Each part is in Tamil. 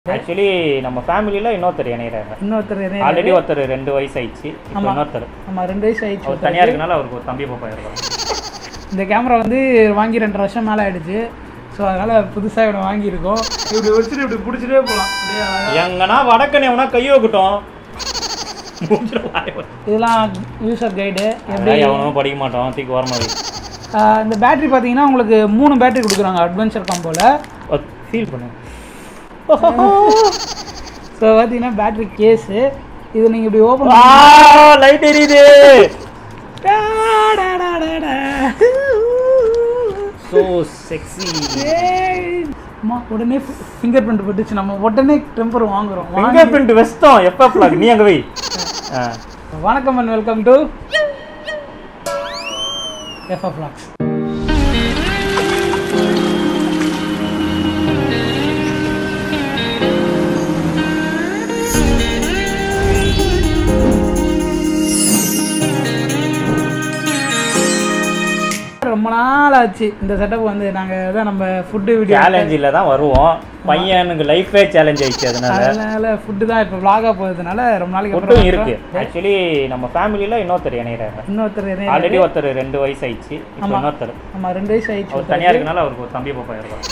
ஆக்சுவலி நம்ம ஃபேமிலியில் இன்னொருத்தர் இணையிறாங்க இன்னொருத்தர் நிறைய- ஆல்ரெடி ஒருத்தர் ரெண்டு வயசு ஆயிடுச்சு இப்போ ஆமா. இன்னொருத்தர் ஆமா ரெண்டு வயசு ஆயிடுச்சு அவர் தனியாக இருக்கனால அவருக்கு ஒரு தம்பி பாப்பா இருக்காங்க இந்த கேமரா வந்து வாங்கி ரெண்டு வருஷம் மேலே ஆயிடுச்சு ஸோ அதனால் புதுசாக இவனை வாங்கியிருக்கோம் இப்படி வச்சுட்டு இப்படி பிடிச்சிட்டே போகலாம் அப்படியே அழகா. எங்கன்னா வடக்கன் எவனா கையை வைக்கட்டும் மூஞ்சில வாயை வச்சு. இதெல்லாம் யூசர் கைடு எப்படி அதெல்லாம் எவனும் படிக்க மாட்டோம் தூக்கி வர மாதிரி ஆஹ் இந்த பேட்டரி பார்த்தீங்கன்னா உங்களுக்கு மூணு பேட்டரி கொடுக்குறாங்க அட்வென்ச்சர் காம்போவில் ஃபீல் பண்ணு ஸோ பார்த்தீங்கன்னா பேட்டரி கேஸு இது நீங்கள் இப்படி ஓப்பன் லைட் எரியுது ஸோ செக்ஸி அம்மா உடனே ஃபிங்கர் பிரிண்ட் போட்டுச்சு நம்ம உடனே டெம்பர் வாங்குறோம் வாங்கி- ஃபிங்கர் பிரிண்ட் வெஸ்டம் எப்போ ஃப்ளாக் நீ அங்கே வை ஆ வணக்கம் and welcome to FF vlogs ரொம்ப நாள் ஆச்சு இந்த செட்டப் வந்து நாங்கள் தான் நம்ம ஃபுட்டு வீடியோ சேலஞ்சில் தான் வருவோம் பையனுக்கு லைஃபே சேலஞ்ச் ஆயிடுச்சு அதனால அதனால ஃபுட்டு தான் இப்போ vlog-ஆ போகிறதுனால ரொம்ப நாளைக்கு ஃபுட்டும் அப்புறம் இருக்கு ஆக்சுவலி நம்ம ஃபேமிலியில் இன்னொருத்தர் இணையிறாங்க இன்னொருத்தர் நிறைய ஆல்ரெடி ஒருத்தர் ரெண்டு வயசு ஆயிடுச்சு இப்போ இன்னொருத்தர் ஆமாம் ரெண்டு வயசு ஆயிடுச்சு அவர் தனியாக இருக்கனால அவருக்கு ஒரு தம்பி பாப்பா இருக்காங்க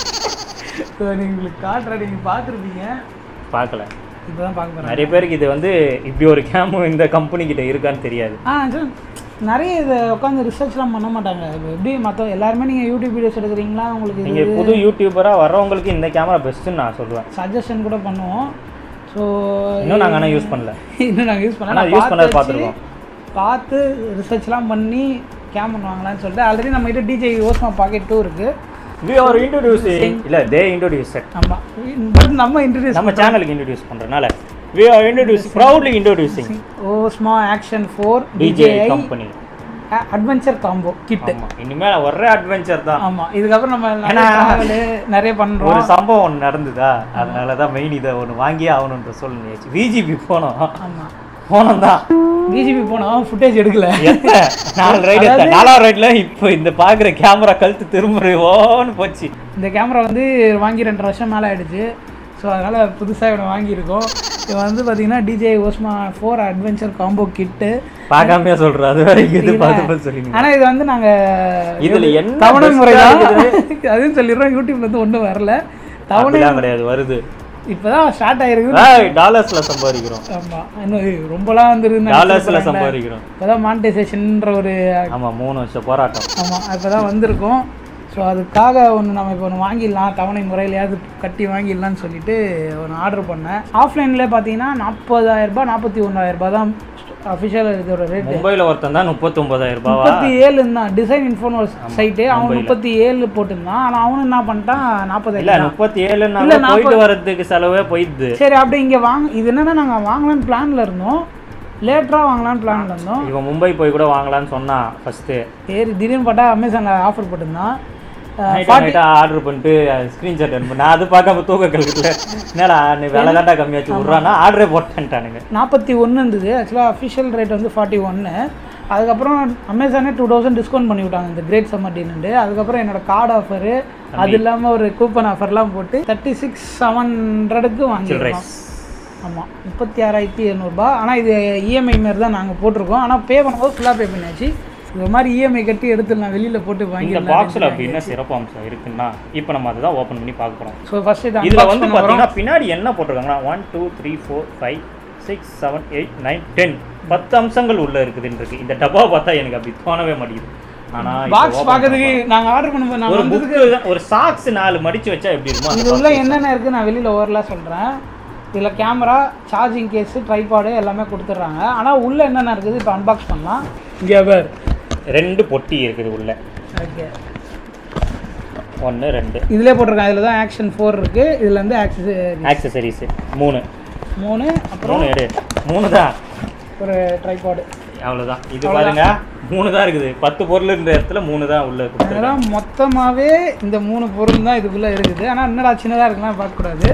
ஸோ நீங்கள் உங்களுக்கு காட்டுறேன் நீங்கள் பார்த்துருப்பீங்க பார்க்கல இப்போ தான் பார்க்க போகிறேன் நிறைய பேருக்கு இது வந்து இப்படி ஒரு கேமு இந்த கம்பெனி கிட்ட இருக்கான்னு தெரியாது ஆ சார் நிறைய இதை உட்காந்து ரிசர்ச்லாம் பண்ண மாட்டாங்க இப்போ எப்படி மற்ற எல்லாருமே நீங்கள் யூடியூப் வீடியோஸ் எடுக்கிறீங்களா உங்களுக்கு இது நீங்கள் புது யூடியூபராக வர்றவங்களுக்கு இந்த கேமரா பெஸ்ட்டுன்னு நான் சொல்லுவேன் சஜஷன் கூட பண்ணுவோம் ஸோ இன்னும் நாங்கள் ஆனால் யூஸ் பண்ணல இன்னும் நாங்கள் யூஸ் ஆனா பண்ணலாம் use பண்ணதை பார்த்திருக்கோம். பார்த்து ரிசர்ச்லாம் பண்ணி கேமரா வாங்கலாம்னு சொல்லிட்டு ஆல்ரெடி நம்ம கிட்ட டிஜே ஓஸ்மா பாக்கெட் டூ இருக்குது வி ஆர் இன்ட்ரோடியூசிங் இல்லை தே இன்ட்ரோடியூஸ் ஆமாம் பட் நம்ம இன்ட்ரடியூஸ் நம்ம சேனலுக்கு இன்ட்ரோடியூஸ் பண்ணுறனால we are introduce proudly introducing Osmo action four DJ DJI company adventure combo kit ஆமாம் இனிமேல் ஒரே அட்வென்ச்சர் தான் ஆமாம் இதுக்கப்புறம் நம்ம நிறைய ஏன்னா- travel நிறைய ஒரு பண்ணுறோம் சம்பவம் ஒன்று நடந்துதா அதனால தான் மெயின் இதை ஒன்று வாங்கியே ஆகணுன்ற சொல்லுச்சு விஜிபி போனோம் ஆமாம் போனோம் தான் பிஜிபி போனோம் ஃபுட்டேஜ் எடுக்கல எத்தனை நாலு ரைடு எடுத்தேன் நாலாவது ரைடில் இப்போ இந்த பார்க்குற கேமரா கழுத்து திரும்ப ஓன்னு போச்சு இந்த கேமரா வந்து வாங்கி ரெண்டு வருஷம் மேலே ஆயிடுச்சு ஸோ அதனால் புதுசாக இவனை வாங்கியிருக்கோம் இவன் வந்து பார்த்தீங்கன்னா DJ Osmo four adventure combo kit பார்க்காமையா சொல்கிறேன் அது வரைக்கும் இது பார்த்து பார்த்து சொல்லிங்க ஆனால் இது வந்து நாங்கள் இதுல என்ன தவணை best முறை ஆ தான் இருக்குது? அதுவும் சொல்லிடுறோம் யூடியூப்ல இருந்து ஒன்றும் வரல தவணை அப்படிலாம் கிடையாது வருது இப்போ தான் ஸ்டார்ட் ஆயிருக்குது ஏய், டாலர்ஸ்ல சம்பாதிக்கிறோம் ஆமாம் இன்னும் ஏய், ரொம்பலாம் வந்துருக்குன்னு டாலர்ஸ்ல சம்பாதிக்கிறோம் இப்போ தான் மானிட்டைசேஷன்ற ஒரு ஆமா மூணு வருஷம் போராட்டம் ஆமாம் இப்போ தான் வந்திருக்கோம் ஸோ அதுக்காக ஒன்று நம்ம இப்போ ஒன்று வாங்கிடலாம் தவணை முறையிலையாவது கட்டி வாங்கிடலாம்னு சொல்லிட்டு ஒன்று ஆர்டர் பண்ணேன் ஆஃப்லைனில் பார்த்தீங்கன்னா நாற்பதாயிரரூபா நாற்பத்தி ஒன்றாயிரரூபா தான் அஃபிஷியல் இதோட ரேட் மும்பைல ஒருத்தன் தான் முப்பத்தி ஒன்பதாயிரம் ரூபாவா முப்பத்தி ஏழு தான் டிசைன் இன்ஃபோன் ஒரு சைட்டு அவன் முப்பத்தி ஏழு போட்டிருந்தான் ஆனால் அவனும் என்ன பண்ணிட்டான் இல்ல நாற்பதாயிரம் முப்பத்தி ஏழுனால போயிட்டு வர்றதுக்கு செலவே போயிடுது சரி அப்படி இங்கே வாங்க இது என்னன்னா நாங்கள் வாங்கலான்னு பிளானில் இருந்தோம் லேட்டராக வாங்கலான்னு பிளானில் இருந்தோம் இவன் மும்பை போய் கூட வாங்கலாம்னு சொன்னான் ஃபர்ஸ்ட் சரி திடீர்னு பார்த்தா அமேசானில் ஆஃபர் போட்டிருந்தான் அஹ், நைட்டா நைட்டா ஆர்டர் பண்ணிட்டு ஸ்க்ரீன்ஷாட் அனுப்பு நான் அது பார்க்காம தூக்க கழுத்துல என்னடா நீ விலை தாண்டா கம்மியாச்சு விட்றான்னா ஆர்டரே போட்டேன்ட்டானுங்க நாற்பத்தி ஒன்று இருந்தது ஆக்சுவலாக அஃபிஷியல் ரேட் வந்து ஃபார்ட்டி ஒன்று அதுக்கப்புறம் அமேசானே டூ தௌசண்ட் டிஸ்கவுண்ட் பண்ணி விட்டாங்க இந்த கிரேட் சம்மர் டீலுண்டு அதுக்கப்புறம் என்னோட கார்டு ஆஃபரு அது இல்லாமல் ஒரு கூப்பன் ஆஃபர்லாம் போட்டு தேர்ட்டி சிக்ஸ் செவன் ஹண்ட்ரடுக்கு வாங்கிருக்கோம் ஆமாம் முப்பத்தி ஆறாயிரத்தி எழுநூறுபா ஆனால் இது இஎம்ஐ மாரி தான் நாங்கள் போட்டிருக்கோம் ஆனால் பே பண்ணும்போது ஃபுல்லாக பே பண்ணியாச்சு இது மாதிரி இஎம்ஐ கட்டி எடுத்துடலாம் வெளியில் போட்டு இந்த வாங்கிடலாம் பாக்ஸ்ல அப்படி என்ன சிறப்பு அம்சம் இருக்குன்னா இப்போ நம்ம அதை தான் ஓப்பன் பண்ணி பார்க்க போறோம் ஸோ ஃபஸ்ட்டு இது இதுல unbox வந்து பண்ண போறோம். பாத்தீங்கன்னா பின்னாடி என்ன போட்டிருக்காங்கன்னா one two three four five six seven eight nine ten பத்து அம்சங்கள் உள்ள இருக்குதுன்னு இருக்கு இந்த டப்பா பார்த்தா எனக்கு அப்படி தோணவே மாட்டேங்குது ஆனா இப்போ பாக்ஸ் open பார்க்கறதுக்கு நாங்கள் ஆர்டர் பண்ணும்போது நான் ஒரு வந்து புக்கு ஒரு சாக்ஸ் நாலு மடிச்சு வச்சா எப்படி இருக்குமோ அந்த இது உள்ள என்னென்ன இருக்குது நான் வெளியில் ஓவரலாக சொல்கிறேன் இதில் கேமரா சார்ஜிங் கேஸு ட்ரைபாடு எல்லாமே கொடுத்துட்றாங்க ஆனால் உள்ளே என்னென்ன இருக்குது இப்போ அன்பாக்ஸ் பண்ணலாம் இங்கே பேர் ரெண்டு பொட்டி இருக்குது உள்ள ஓகே ஒன்று ரெண்டு இதிலே போட்டிருக்காங்க இதில் தான் ஆக்ஷன் ஃபோர் இருக்குது இதில் வந்து ஆக்சஸ் ஆக்சசரிஸ் மூணு மூணு அப்புறம் மூணு எடு மூணு தான் ஒரு ட்ரைபாடு அவ்வளோதான் இது பாருங்க மூணு தான் இருக்குது பத்து பொருள் இருந்த இடத்துல மூணு தான் உள்ள கொடுத்துருக்காங்க அதெல்லாம் மொத்தமாகவே இந்த மூணு பொருள் தான் இதுக்குள்ளே இருக்குது ஆனால் என்னடா சின்னதாக இருக்குன்னா பார்க்கக்கூடாது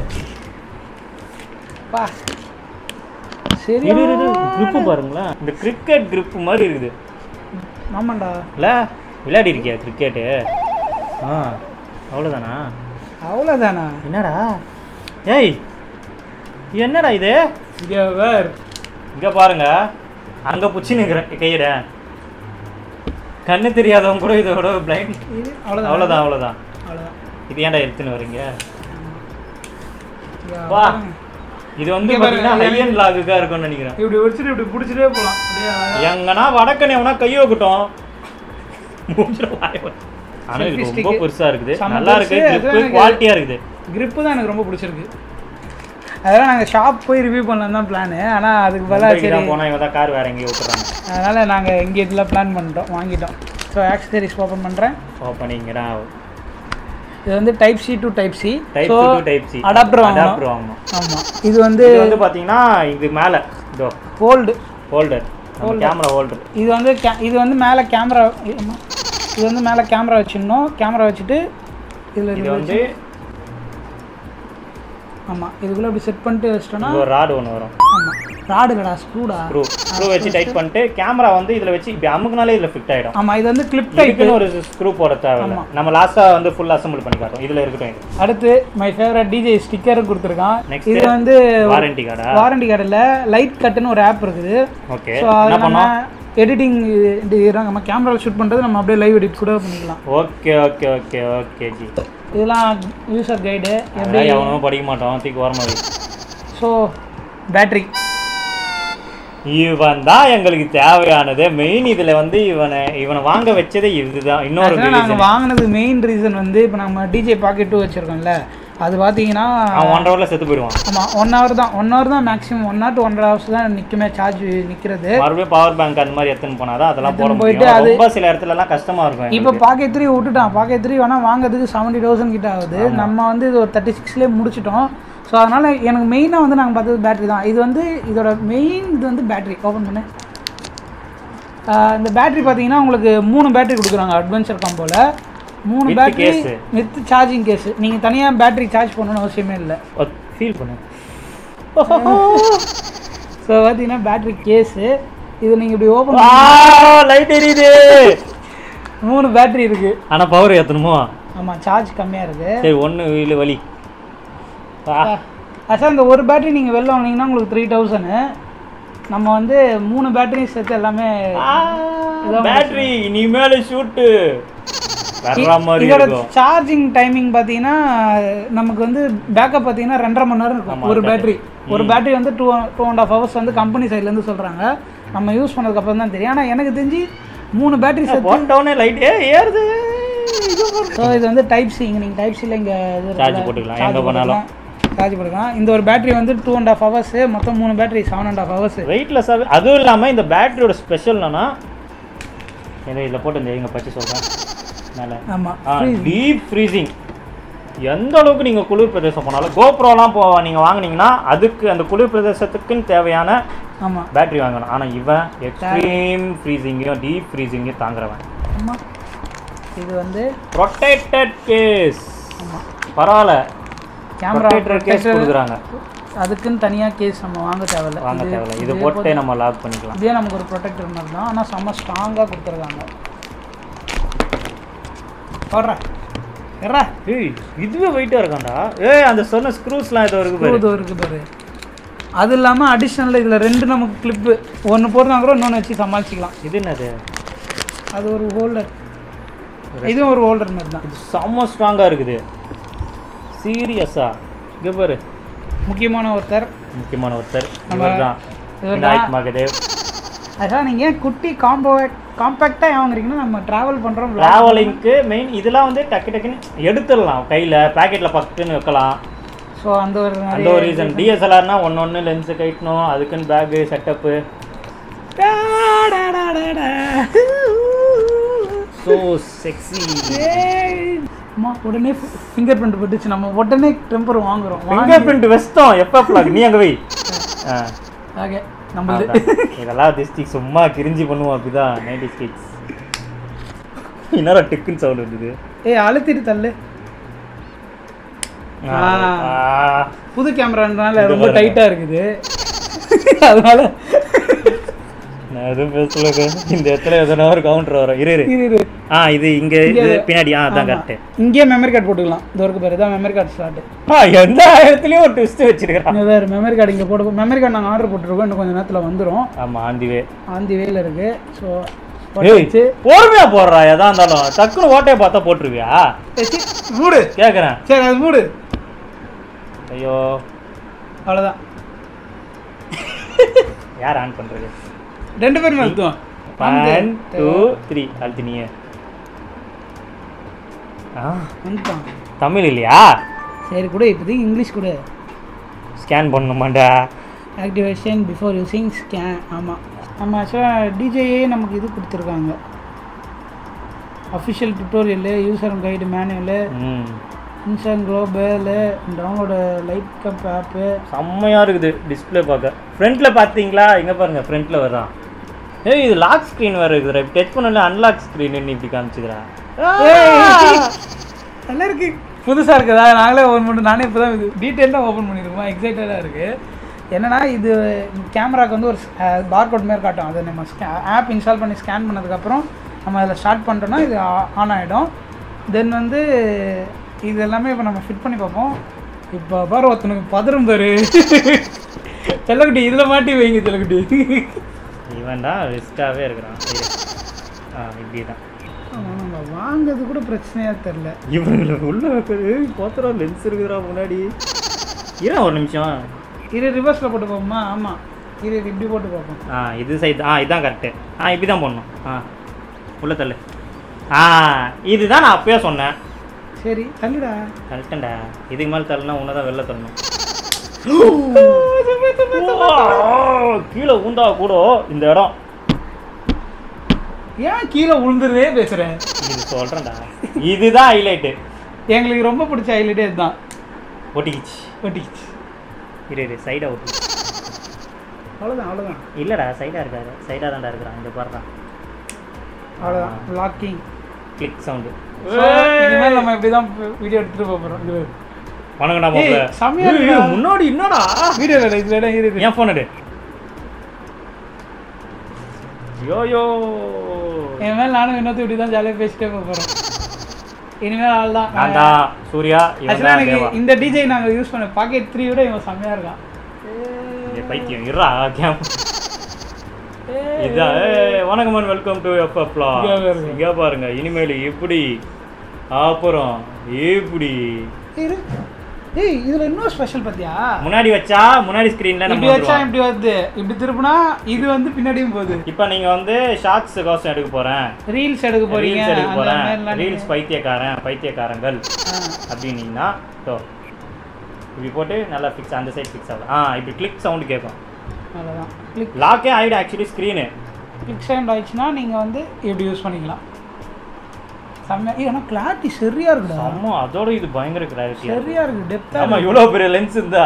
பா சரி grip பாருங்களேன் இந்த கிரிக்கெட் grip மாதிரி இருக்குது ஆமாண்டா இல்ல விளையாடி இருக்கியா கிரிக்கெட்டு ஆ அவ்வளோதானா அவ்வளோதானா என்னடா ஏய் என்னடா இது இங்கே வேர் இங்க பாருங்க அங்க புச்சி நிக்கிறேன் கையிட கண்ணு தெரியாதவங்க கூட இதோட பிளைண்ட் இது அவ்வளோதான் அவ்வளோதான் அவ்வளோதான் அவ்வளோதான் இது ஏன்டா எடுத்துன்னு வரீங்க இங்க வா. பாருங்க. இது வந்து இங்க பாருங்க, பார்த்தீங்கன்னா எனக்கு- ஹையன் லாகுக்காக இருக்கும்னு நினைக்கிறேன் இப்படி வச்சுட்டு இப்படி பிடிச்சிட்டே போகலாம் அப்படியே அழகா. எங்கன்னா வடக்கனே எவனா கை வைக்கட்டும் மூஞ்சில வாய வச்சு. ஆனா இது Selfie ரொம்ப stick. பெருசா இருக்குது செம்ம நல்லா இருக்கு பெருசு, அதுதான் எனக்கு- குவாலிட்டியா இருக்குது grip தான் எனக்கு ரொம்ப பிடிச்சிருக்கு அதெல்லாம் நாங்கள் ஷாப் போய் ரிவ்யூ பண்ணலாம் தான் பிளானு ஆனால் அதுக்கு பதிலாக மும்பைக்கு சரி தான் போனா இவன் தான் கார் வேற எங்கேயோ விட்டுறாங்க அதனால் நாங்கள் இங்கே இதில் பிளான் பண்ணிட்டோம் வாங்கிட்டோம் ஸோ ஆக்சசரிஸ் ஓப்பன் பண்ணுறேன் ஓப்பனிங்கடா இது வந்து type C to type C type so to type C adapter வாங்கணும் அடாப்டர் வாங்கணும் ஆமாம் இது வந்து இது வந்து பாத்தீங்கன்னா இது மேல இதோ ஃபோல்டு ஹோல்டர் கேமரா ஹோல்டர் இது வந்து கே- இது வந்து மேலே கேமரா இது வந்து மேலே கேமரா வச்சிடணும் கேமரா வச்சுட்டு இதில் இது வந்து ஆமாம் இதுக்குள்ளே இப்படி செட் பண்ணிட்டு வச்சிட்டோன்னா இங்க ஒரு ராடு ஒன்று வரும் ஆமாம் ராடுகடா ஸ்க்ரூடா ஸ்க்ரூ ஸ்க்ரூ வச்சு டைட் பண்ணிட்டு கேமரா வந்து இதுல வச்சு இப்படி அமுக்குனாலே இதுல ஃபிட் ஆயிடும் ஆமாம் இது வந்து கிளிப் டைப் இதுக்குன்னு ஒரு ஸ்க்ரூ போட தேவையில்ல நம்ம லாஸ்டா வந்து ஃபுல் அசம்பிள் பண்ணி காட்டும் இதுல இருக்கட்டும் இது அடுத்து மை ஃபேவரட் டிஜே ஸ்டிக்கர் கொடுத்துருக்கான் Next. இது வந்து வாரண்டி கார்டா வாரண்டி கார்டில் லைட் கட்டுன்னு ஒரு ஆப் இருக்குது ஓகே ஸோ அது நம்ம எடிட்டிங் நம்ம கேமராவில் ஷூட் பண்ணுறது நம்ம அப்படியே லைவ் எடிட் கூட பண்ணிக்கலாம் ஓகே ஓகே ஓகே ஓகே ஜி இதெல்லாம் யூசர் கைடு அதெல்லாம் எவனும் படிக்க மாட்டான் தூக்கி ஓரமா வை. ஸோ பேட்ரி இவன் தான் எங்களுக்கு தேவையானது மெயின் இதுல வந்து இவனை இவனை வாங்க வச்சதே இதுதான் இன்னொரு நாங்கள் வாங்கினது மெயின் ரீசன் வந்து இப்போ நம்ம டிஜே பாக்கெட் டூ வச்சுருக்கோம்ல அது பார்த்தீங்கன்னா அவன் ஒன்றரை ஹவர்ல செத்து போயிடுவான் ஆமாம் ஒன் ஹவர் தான் ஒன் ஹவர் தான் மேக்ஸிமம் ஒன் ஹவர் டு ஒன்றரை ஹவர்ஸ் தான் நிற்குமே சார்ஜ் நிற்கிறது மறுபடியும் பவர் பேங்க் அந்த மாதிரி எடுத்துன்னு போனாதான் அதெல்லாம் போட போயிட்டு முடியும் ரொம்ப சில இடத்துல எல்லாம் கஷ்டமா இருக்கும் இப்போ பாக்கெட் த்ரீ விட்டுட்டான் பாக்கெட் த்ரீ வேணால் வாங்குறதுக்கு செவன்ட்டி தௌசண்ட் கிட்ட ஆகுது நம்ம வந்து இது ஒரு தேர்ட்டி சிக்ஸ்லேயே முடிச்சிட்டோம் ஸோ அதனால் எனக்கு மெயினாக வந்து நாங்கள் பார்த்தது பேட்டரி தான் இது வந்து இதோட மெயின் இது வந்து பேட்டரி ஓப்பன் பண்ணு ஆஹ் இந்த பேட்டரி பார்த்தீங்கன்னா உங்களுக்கு மூணு பேட்டரி கொடுக்குறாங்க அட்வென்ச்சர் காம்போல மூணு With battery case. With charging case நீங்கள் தனியாக பேட்டரி சார்ஜ் பண்ணணும்னு அவசியமே இல்லை ஃபீல் பண்ணு ஸோ பார்த்தீங்கன்னா பேட்டரி கேஸு இது நீங்கள் இப்படி ஓப்பன் லைட் எரியுது மூணு பேட்டரி இருக்குது ஆனா பவர் ஏத்தணுமோ ஆமாம் சார்ஜ் கம்மியாக இருக்குது சரி ஒண்ணு வீலு வலி சார் இந்த ஒரு பேட்டரி நீங்கள் வெளில வாங்கினீங்கன்னா உங்களுக்கு த்ரீ தௌசண்ட் நம்ம வந்து மூணு பேட்டரியும் சேர்த்து எல்லாமே பேட்டரி இனிமேல் ஷூட்டு வர்ற மாதிரி இதோட இருக்கும் சார்ஜிங் டைமிங் பார்த்தீங்கன்னா நமக்கு வந்து பேக்கப் பார்த்தீங்கன்னா ரெண்டரை மணி நேரம் இருக்கும் ஒரு பேட்டரி ஒரு பேட்டரி வந்து two two and half hours வந்து கம்பெனி சைட்லேருந்து சொல்கிறாங்க நம்ம யூஸ் பண்ணதுக்கப்புறம் தான் தெரியும் ஆனால் எனக்கு தெரிஞ்சு மூணு பேட்டரி சேர்த்து போட்டோன்னே லைட் ஏ ஏறுது ஸோ இது வந்து டைப் சி இங்கே நீங்கள் டைப் சியில் இங்கே இது சார்ஜ் போட்டுக்கலாம் எங்க போனாலும் சார்ஜ் போட்டுக்கலாம் இந்த ஒரு பேட்டரி வந்து டூ அண்ட் ஆஃப் ஹவர்ஸ் மொத்தம் மூணு battery seven and half hours வெயிட்லெஸ்ஸாகவே அதுவும் இல்லாமல் இந்த பேட்டரியோட ஸ்பெஷல் என்னன்னா ஏதோ இதில் போட்டு இந்த எங்க பற்றி சொல்கிறேன் மேலே ஆமாம் டீப் ஃப்ரீசிங் எந்த அளவுக்கு நீங்கள் குளிர் பிரதேசம் போனாலும் கோப்ரோலாம் போ நீங்கள் வாங்குனீங்கன்னா அதுக்கு அந்த குளிர் பிரதேசத்துக்குன்னு தேவையான ஆமாம் பேட்டரி வாங்கணும் ஆனால் இவன் எக்ஸ்ட்ரீம் ஃப்ரீசிங்கையும் டீப் ஃப்ரீசிங்கையும் தாங்குறவன் ஆமாம் இது வந்து ப்ரொடெக்டட் கேஸ் ஆமாம் பரவாயில்ல கேமரா ப்ரொடெக்டட் கேஸ் கொடுக்குறாங்க அதுக்குன்னு தனியாக கேஸ் நம்ம வாங்க தேவையில்ல வாங்க இது- தேவையில்ல இது போட்டே நம்ம லாக் பண்ணிக்கலாம் இதே நமக்கு ஒரு ப்ரொடெக்டர் மாதிரி தான் ஆனால் செம்ம ஸ்ட்ராங்காக கொடுத்துருக்காங்க போடுறா எறா ஏய் இதுவே வெயிட்டாக இருக்காண்டா ஏய் அந்த சொன்ன ஸ்க்ரூஸ்லாம் ஏதோ இருக்கு பாரு இது இருக்கு பாரு அது இல்லாமல் அடிஷ்னல் இதில் ரெண்டு நமக்கு கிளிப்பு ஒன்று போடுறதா கூட இன்னொன்று வச்சு சமாளிச்சிக்கலாம் இது என்னது அது ஒரு ஹோல்டர் இதுவும் ஒரு ஹோல்டர் மாதிரி தான் இது செம்ம ஸ்ட்ராங்காக இருக்குது சீரியஸா இங்கே பாரு முக்கியமான ஒருத்தர் முக்கியமான ஒருத்தர் நம்ம- இவர் தான் இவர்தான். விநாயக் மகதேவ் அதான் நீங்கள் ஏன் குட்டி காம்போ காம்பேக்டாக வாங்குறீங்கன்னா நம்ம ட்ராவல் பண்ணுறோம் ட்ராவலிங்க்கு மெயின் இதெல்லாம் வந்து டக்கு டக்குன்னு எடுத்துடலாம் கையில் பேக்கெட்டில் பக்குன்னு வைக்கலாம் ஸோ அந்த ஒரு அந்த ஒரு ரீசன் டிஎஸ்எல்ஆர்னா ஒன்று ஒன்று லென்ஸு கட்டணும் அதுக்குன்னு பேக்கு செட்டப்பு ஸோ செக்ஸி அம்மா உடனே ஃபிங்கர் பிரிண்ட் போட்டுச்சு நம்ம உடனே டெம்பர் வாங்குறோம் ஃபிங்கர் பிரிண்ட் வெஸ்டம் எப்போ ஃப்ளாக் நீ அங்கே வை ஆ ஓகே நம்மளது அதான். இதெல்லாம் டிஸ்ட்ரிக் சும்மா கிரிஞ்சி பண்ணுவோம் அப்படிதான் நைன்டி ஸ்கிட்ஸ் என்னடா டிக்குன்னு சவுண்ட் வந்தது ஏய் அழுத்திட்டு தள்ளு ஆ, ஆ. ஆ. புது கேமரான்றனால இது ரொம்ப பாருங்க. டைட்டாக இருக்குது அதனால நான் எதுவும் பேசல இந்த இடத்துல எதனா ஒரு கவுண்டர் வரும் இரு இரு இரு இரு ஆ இது இங்க இது பின்னாடி ஆ அதான் கரெக்ட் இங்கேயே மெமரி கார்டு போட்டுக்கலாம் இந்த ஒர்க்கு பேர் தான் மெமரி கார்டு ஸ்டார்ட் ஆ எந்த இடத்துலயும் ஒரு ட்விஸ்ட் வச்சிருக்கான் இங்கே வேறு மெமரி கார்டு இங்கே போட்டு மெமரி கார்டு நாங்கள் ஆர்டர் போட்டுருக்கோம் இன்னும் கொஞ்சம் நேரத்தில் வந்துடும் ஆமா ஆந்திவே ஆந்தி வேல இருக்கு ஸோ ஏய் பொறுமையா போடுறா எதா இருந்தாலும் டக்குனு ஓட்டையை பார்த்தா போட்டுருவியா மூடு கேக்குறேன் சரி அது மூடு ஐயோ அவ்வளோதான் யார் ஆன் பண்றது ரெண்டு பேருமே அழுத்துவோம் ஒன் டூ த்ரீ அழுத்தினியே ஆ வந்துட்டான் தமிழ் இல்லையா சரி கூட இப்போதைக்கு இங்கிலீஷ் கூட ஸ்கேன் பண்ணணுமாண்டா ஆக்டிவேஷன் பிஃபோர் யூசிங் ஸ்கேன் ஆமாம் நம்ம ஆக்சுவலாக டிஜேயே நமக்கு இது கொடுத்துருக்காங்க official tutorial user guide manual ம் இன்ஸ்டான் global download light cut app செம்மையா இருக்குது டிஸ்ப்ளே பார்க்க ஃப்ரண்ட்ல பாத்தீங்களா இங்க பாருங்க ஃப்ரண்ட்ல வர்றான் ஏய் இது லாக் ஸ்க்ரீன் வேற இருக்குதுடா இப்போ டச் பண்ணல அன்லாக் ஸ்க்ரீன் இப்படி காமிச்சுக்கிறா நல்லா இருக்கு புதுசாக இருக்குதா நாங்களே ஓப்பன் பண்ணி நானே இப்போ தான் டீட்டெயிலாக ஓப்பன் பண்ணியிருக்கோம் எக்ஸைட்டடாக இருக்குது என்னன்னா இது கேமராக்கு வந்து ஒரு பார்கோட் மாரி காட்டும் அதை நம்ம ஆப் இன்ஸ்டால் பண்ணி ஸ்கேன் பண்ணதுக்கப்புறம் நம்ம அதில் ஸ்டார்ட் பண்ணிட்டோம்னா இது ஆன் ஆகிடும் தென் வந்து இது எல்லாமே இப்போ நம்ம ஃபிட் பண்ணி பார்ப்போம் இப்போ பாரு ஒருத்தனுக்கு பதறும் பாரு செல்லக்குட்டி இதில் மாட்டி வைங்க செல்லக்குட்டி இவன் தான் ரிஸ்டாவே இருக்கிறான் இரு. ஆ இப்படி தான் ஆமா, நம்ம வாங்குறது கூட பிரச்சனையாக தெரில இவங்களுக்கு உள்ள வைக்கிறது போத்துறா லென்ஸ் இருக்குதுடா முன்னாடி ஏன் ஒரு நிமிஷம் இது ரிவர்ஸில் போட்டு பார்ப்போமா ஆமாம் இது இது இப்படி போட்டு பார்ப்போம் ஆ இது சைடு ஆ இதான் கரெக்டு ஆ இப்படி தான் போடணும் ஆ உள்ள தள்ளு ஆ இதுதான் நான் அப்பயே சொன்னேன் சரி தள்ளுடா கரெக்டண்டா இதுக்கு மேலே தள்ளுனா உன்னை தான் வெளில தள்ளணும் கீழே ஊந்தா கூட இந்த இடம் ஏன் கீழே விழுந்துருதே பேசுகிறேன் இது சொல்கிறேன்டா இதுதான் ஹைலைட்டு எங்களுக்கு ரொம்ப பிடிச்ச ஹைலைட்டே இதுதான் ஒட்டிக்கிச்சு ஒட்டிக்கிச்சு இரு இரு சைடாக ஒட்டி அவ்வளோதான் அவ்வளோதான் இல்லைடா சைடாக இருக்காரு சைடாக தான்டா இருக்கிறான் இந்த பாருதான் அவ்வளோதான் லாக்கிங் கிளிக் சவுண்டு இனிமேல் நம்ம இப்படி தான் வீடியோ எடுத்துகிட்டு போகிறோம் இது வணக்கம்டா ஏய், மாப்பிள்ள செமையா ஏய், இருக்குடா. முன்னாடி என்னடா வீடியோ இல்லை இதில் இடம் இருக்கு என் ஃபோன் எடு யோயோ இனிமேல் நானும் இன்னொரு இப்படி தான் ஜாலியாக பேசிட்டே போகிறோம் இனிமேல் ஆள் தான் நான் தான் சூர்யா இவன் ஆக்சுவலாக தான் எனக்கு தேவா இந்த டிஜே நாங்கள் யூஸ் பண்ண பாக்கெட் த்ரீ விட இவன் செம்மையாக இருக்கான் ஏய், பைத்தியம் இருடா கேம் இதான் ஏய், வணக்கம் அண்ட் வெல்கம் டு எஃப்எஃப்லா இங்க பாருங்க. இங்க பாருங்க இனிமேல் இப்படி அப்புறம் இப்படி இரு ஏய் இதில் இன்னும் ஸ்பெஷல் பார்த்தியா முன்னாடி வச்சா முன்னாடி ஸ்க்ரீன்ல இப்படி நம்ம வச்சா வந்துருவோம். இப்படி வருது இப்படி திருப்பினா இது வந்து பின்னாடியும் போகுது இப்போ நீங்க வந்து ஷார்ட்ஸ் கோசம் எடுக்க போறேன் ரீல்ஸ் எடுக்க போறீங்க ரீல்ஸ் எடுக்க அந்த போறேன் மாதிரிலாம் ரீல்ஸ் பைத்தியக்காரன் பைத்தியக்காரங்கள் ஆ, அப்படின்னீங்கன்னா ஸோ இப்படி போட்டு நல்லா ஃபிக்ஸ் அந்த சைடு ஃபிக்ஸ் ஆகும் ஆ இப்படி கிளிக் சவுண்டு கேட்கும் அவ்வளோதான் கிளிக் லாக்கே ஆகிடும் ஆக்சுவலி ஸ்க்ரீனு கிளிக் சவுண்ட் ஆயிடுச்சுன்னா நீங்கள் வந்து இப்படி யூஸ் பண்ணிக்கலாம் செம்ம ஏய் ஆனால் கிளாரிட்டி சரியா இருக்குடா ஆமா அதோட இது பயங்கர கிளாரிட்டி சரியா இருக்கு டெப்த்தாக ஆமா இவ்வளோ பெரிய லென்ஸ் இருந்தா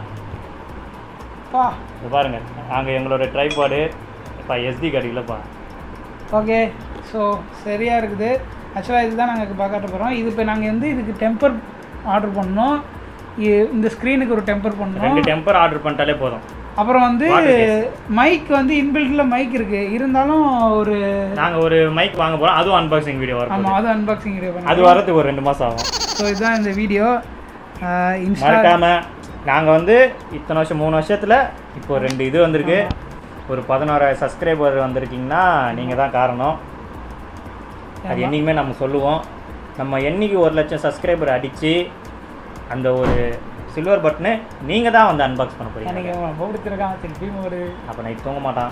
பா இது பாருங்க நாங்க எங்களோட ட்ரைபாடு இப்போ எஸ்டி கார்டு ஓகே ஸோ சரியா இருக்குது ஆக்சுவலாக இதுதான் நாங்கள் பார்க்க போகிறோம் இது இப்போ நாங்கள் வந்து இதுக்கு டெம்பர் ஆர்டர் பண்ணோம் இ- இந்த ஸ்க்ரீனுக்கு ஒரு டெம்பர் பண்ணோம் ரெண்டு டெம்பர் ஆர்டர் பண்ணிட்டாலே போதும் அப்புறம் வந்து Water case. மைக் வந்து இன்பில்ட்டில் மைக் இருக்கு இருந்தாலும் ஒரு நாங்க ஒரு மைக் வாங்க போறோம் அதுவும் அன்பாக்சிங் வீடியோ வரும் ஆமாம் அது அன்பாக்சிங் வீடியோ அது பண்ணோம் வரதுக்கு ஒரு ரெண்டு மாசம் ஆகும் ஸோ இதுதான் இந்த வீடியோ இன்ஸ்டா மறக்காம நாங்க வந்து இத்தனை வருஷம் மூணு வருஷத்துல இப்போ ரெண்டு இது வந்திருக்கு ஒரு பதினோராயிரம் சப்ஸ்கிரைபர் வந்திருக்கீங்கன்னா நீங்க தான் காரணம் அது என்னைக்குமே நம்ம சொல்லுவோம் நம்ம என்னைக்கு ஒரு லட்சம் சப்ஸ்கிரைபர் அடிச்சு அந்த ஒரு சில்வர் பட்டனு நீங்க தான் வந்து அன்பாக்ஸ் பண்ண போறீங்க எனக்கு அவன் ரொம்ப பிடிச்சிருக்கான் திருப்பியும் ஒரு அப்போ நைட் தூங்க மாட்டான்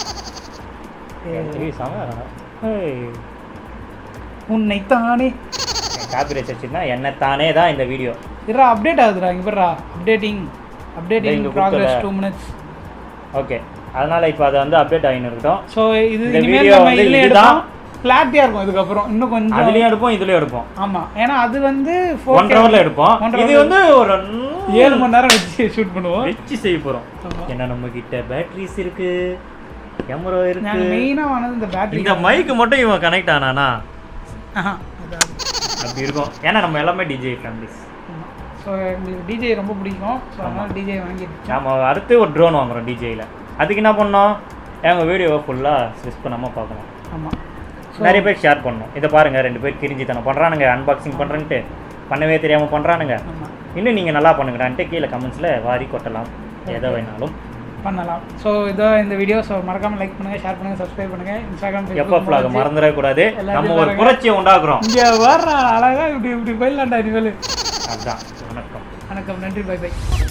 ஏய், செம. ஏய், உன்னைத்தானே என் காப்பி வச்சுன்னா என்னத்தானே தான் இந்த வீடியோ இருடா அப்டேட் ஆகுதுடா இங்கே பாருடா அப்டேட்டிங் அப்டேட்டிங் இங்க ப்ராக்ரஸ் கொடுத்தல. டூ மினிட்ஸ் ஓகே அதனால இப்போ அதை வந்து அப்டேட் ஆகின்னு இருக்கட்டும் ஸோ இது இந்த இனிமேல் video நம்ம வந்து இதுல இதுதான். எடுப்போம் கிளாரிட்டியாக இருக்கும் இதுக்கப்புறம் இன்னும் கொஞ்சம் அதுலயும் எடுப்போம் இதுலயும் எடுப்போம் ஆமாம் ஏன்னா அது வந்து ஒன் ஹவர்ல எடுப்போம் ஒன்றரை இது hour. வந்து ஒரு ஏழு மணி நேரம் வச்சு ஷூட் பண்ணுவோம் வச்சு செய்ய போறோம் ஆமா. ஏன்னா நம்ம கிட்ட பேட்டரிஸ் இருக்கு கேமரா இருக்கு நாங்கள் மெயினாக வாங்கினது இந்த பேட்டரி இந்த மைக்கு மட்டும் இவன் கனெக்ட் ஆனானா அப்படி இருக்கும் ஏன்னா நம்ம எல்லாமே டிஜே ஃபேமிலிஸ் ஸோ எங்களுக்கு டிஜே ரொம்ப பிடிக்கும் ஸோ அதனால டிஜே வாங்கிட்டு நாம அடுத்து ஒரு ட்ரோன் வாங்குறோம் டிஜேயில் அதுக்கு என்ன பண்ணோம் எங்கள் வீடியோவை ஃபுல்லாக மிஸ் பண்ணாமல் பார்க்கணும் ஆமாம் நிறைய பேர் ஷேர் பண்ணணும் இதை பாருங்கள் ரெண்டு பேர் கிரிஞ்சித்தனம் பண்ணுறானுங்க அன்பாக்சிங் பண்ணுறேன்ட்டு பண்ணவே தெரியாமல் பண்ணுறானுங்க ஆமாம் இன்னும் நீங்கள் நல்லா பண்ணுங்கடான்ட்டு கீழே கமெண்ட்ஸில் வாரி கொட்டலாம் எதை வேணாலும் பண்ணலாம் ஸோ இதோ இந்த வீடியோ ஸோ மறக்காமல் லைக் பண்ணுங்கள் ஷேர் பண்ணுங்கள் சப்ஸ்கிரைப் பண்ணுங்கள் இன்ஸ்டாகிராம் எப்போ ஃப்ளாக் மறந்துடக்கூடாது எல்லாத்தையும் நம்ம ஒரு பாருங்க. புரட்சியை உண்டாக்குறோம் இங்கே வர்ற அழகாக இப்படி இப்படி போயிடலாம்டா இனிமேல் அதுதான் வணக்கம் வணக்கம் நன்றி பை பை